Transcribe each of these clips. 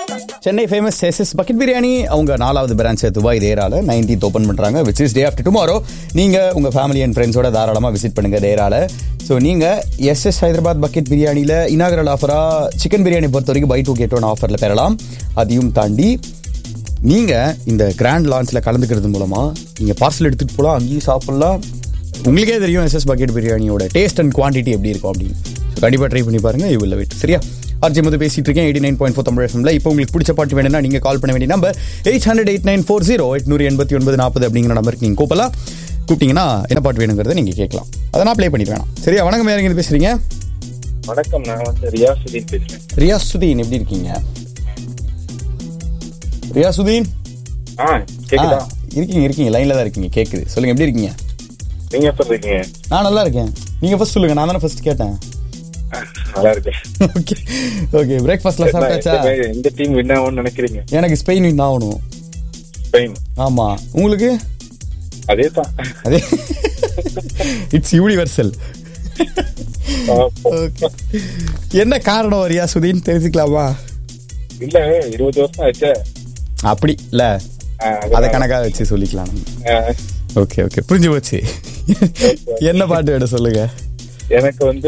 Chennai famous SS bucket biryani அவங்க நாலாவது branch Dubai Deira nineteenth open பண்றாங்க which is day after tomorrow நீங்க உங்க ஃபேமிலி அண்ட் ஃப்ரெண்ட்ஸோட தாராளமா விசிட் பண்ணுங்க தேரால ஸோ நீங்க எஸ்எஸ் ஹைதராபாத் பக்கெட் பிரியாணியில இனாகரல் ஆஃபரா சிக்கன் பிரியாணி பொறுத்த வரைக்கும் பை டூ கேட் ஒன் ஆஃபர்ல பெறலாம் அதையும் தாண்டி நீங்க இந்த கிராண்ட் லான்ச்ல கலந்துக்கிறது மூலமா நீங்க பார்சல் எடுத்துட்டு போகலாம் அங்கேயும் சாப்பிடலாம் உங்களுக்கே தெரியும் எஸ்எஸ் பக்கெட் பிரியாணியோட டேஸ்ட் அண்ட் குவான்டிட்டி எப்படி இருக்கும் அப்படின்னு ஸோ கண்டிப்பாக ட்ரை பண்ணி பாருங்க யூ வில் வெயிட் சரியா ஆர்ஜி வந்து பேசிட்டு இருக்கேன் eighty nine point four Tamil எஃப்எம்ல இப்போ உங்களுக்கு பிடிச்ச பாட்டு வேணும்னா நீங்க கால் பண்ண வேண்டிய number eight hundred eight nine four zero எட்நூறு எண்பத்தி ஒன்பது நாற்பது அப்படிங்கிற நம்பருக்கு நீங்க கூப்பிடலாம் கூப்பிட்டீங்கன்னா என்ன பாட்டு வேணுங்கிறத நீங்க கேட்கலாம் அதை நான் ப்ளே பண்ணிட்டு வேணாம் சரியா வணக்கம் யாருங்க இருந்து பேசுறீங்க வணக்கம் நான் வந்து ரியாசுதீன் பேசுறேன் ரியாசுதீன் எப்படி இருக்கீங்க ரியாசுதீன் ஆ ஆ, கேக்குதா இருக்கீங்க இருக்கீங்க லைன்ல தான் இருக்கீங்க கேக்குது சொல்லுங்க எப்படி இருக்கீங்க நீங்க எப்படி இருக்கீங்க நான் நல்லா இருக்கேன் நீங்க ஃபர்ஸ்ட் சொல்லுங்க நான் தானே ஃபர்ஸ்ட் கேட்டேன் ஆ, நல்லா இருக்கேன் ஓகே ஓகே பிரேக்ஃபாஸ்ட்ல சாப்பிட்டாச்சா என்ன, எந்த டீம் வின் ஆகும்னு நினைக்கிறீங்க எனக்கு ஸ்பெயின் வின் ஆகணும் ஸ்பெயின் ஆமா உங்களுக்கு அதே தான் அதே இட்ஸ் யூனிவர்சல் ஓகே என்ன காரணம் ரியா சுதீன் தெரிஞ்சுக்கலாமா இல்ல இருபது வருஷம் ஆச்சு அப்படி இல்ல அதை கணக்காக வச்சு சொல்லிக்கலாம் ஓகே ஓகே புரிஞ்சு போச்சு என்ன பாட்டு வேணும் சொல்லுங்க எனக்கு வந்து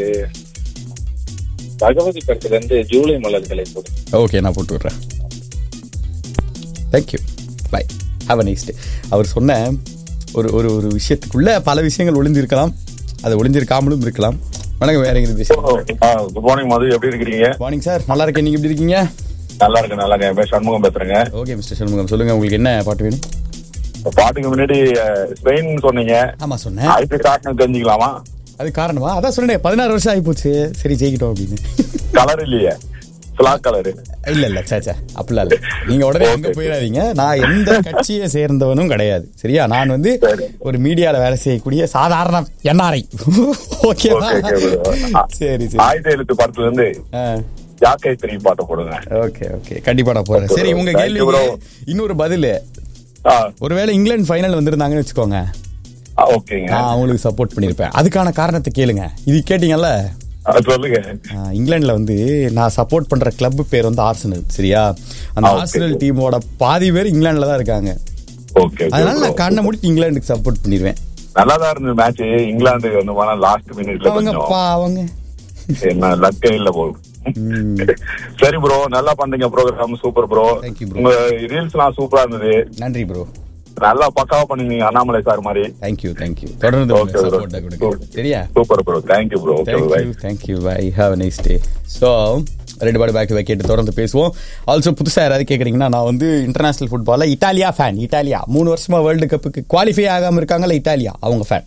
பகவதி படத்துல இருந்து ஜூலை மலர்களை போடு ஓகே நான் போட்டு விட்றேன் thank you bye have a nice day அவர் சொன்ன ஒரு ஒரு ஒரு விஷயத்துக்குள்ள பல விஷயங்கள் ஒளிஞ்சிருக்கலாம் அது ஒளிஞ்சிருக்காமலும் இருக்கலாம் வணக்கம் வேற எங்க பேசுறேன் குட் மார்னிங் மது எப்படி இருக்கிறீங்க மார்னிங் சார் நல்லா இருக்கேன் நீங்க எப்படி இருக்கீங்க நல்லா இருக்கு நல்லா இருக்கேன் என் பேர் சண்முகம் பேசுறேங்க ஓகே மிஸ்டர் சண்முகம் சொல்லுங்க உங்களுக்கு என்ன பாட்டு வேணும் பாட்டுக்கு முன்னாடி அஹ், ஸ்பெயின் சொன்னீங்க ஆமா சொன்னேன் ஐபி காட்டணும் தெரிஞ்சுக்கலாமா அது காரணமா அதான் சொன்னேன் பதினாறு வருஷம் ஆயிப்போச்சு சரி ஜெயிக்கிட்டோம் அப்படின்னு கலர் இல்லையே பிளாக் கலர் இல்ல இல்ல சே சே அப்படிலாம் இல்ல நீங்க உடனே எங்க போயிடாதீங்க நான் எந்த கட்சியை சேர்ந்தவனும் கிடையாது சரியா நான் வந்து சரி. ஒரு மீடியால வேலை செய்யக்கூடிய சாதாரண என்ஆர்ஐ ஓகேவா ஓகே ஓகே சரி சரி ஆயுத எழுத்து படத்துல இருந்து ஜாக்கை த்ரீ பாட்டு போடுங்க ஓகே ஓகே கண்டிப்பா நான் போறேன் சரி உங்க Thank you, கேள்வி bro. இன்னொரு பதில் ஆ ஒருவேளை இங்கிலாந்து ஃபைனல் வந்திருந்தாங்கன்னு வச்சுக்கோங்க ஆ, ஓகேங்க நான் அவங்களுக்கு சப்போர்ட் பண்ணிருப்பேன் அதுக்கான காரணத்தை கேளுங்க இது கேட்டீங்கல்ல ஆ, சொல்லுங்க ஆ, இங்கிலாந்துல வந்து நான் சப்போர்ட் பண்ற கிளப் பேர் வந்து ஆர்சனல் சரியா அந்த ஆ, okay. ஆர்சனல் டீமோட பாதி பேர் இங்கிலாந்துல தான் இருக்காங்க ஓகே அதனால நான் கண்ணை முடிச்சு இங்கிலாந்துக்கு சப்போர்ட் பண்ணிடுவேன் நல்லா தான் இருந்தது மேட்ச் இங்கிலாந்து வந்து போனா லாஸ்ட் மினிட்ல அவங்க கொஞ்சம் அவங்க என்ன லக்கே இல்ல போல் சரி ப்ரோ நல்லா பண்ணீங்க program super bro Thank you, bro. உங்க ரீல்ஸ் எல்லாம் சூப்பரா இருந்தது நன்றி ப்ரோ நல்லா பக்காவா பண்ணீங்க அண்ணாமலை சார் மாதிரி தேங்க்யூ தேங்க்யூ தொடர்ந்து Okay, bro. சப்போர்ட்டை கொடுங்க சரியா super bro thank you bro okay bye thank you thank you bye have nice day so ரெண்டு பாடு பேக் கேட்டு தொடர்ந்து பேசுவோம் ஆல்சோ புதுசாக யாராவது கேட்குறீங்கன்னா நான் வந்து இன்டர்நேஷனல் ஃபுட்பாலில் இட்டாலியா ஃபேன் இட்டாலியா மூணு வருஷமா வேர்ல்டு கப்புக்கு குவாலிஃபை ஆகாமல் இருக்காங்கல்ல இட்டாலியா அவங்க fan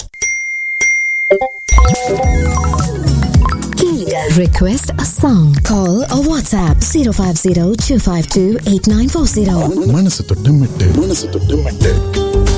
Request a song. Call or WhatsApp 050 252 8940. மனசு தொட்டு மெட்டு மனசு தொட்டு மெட்டு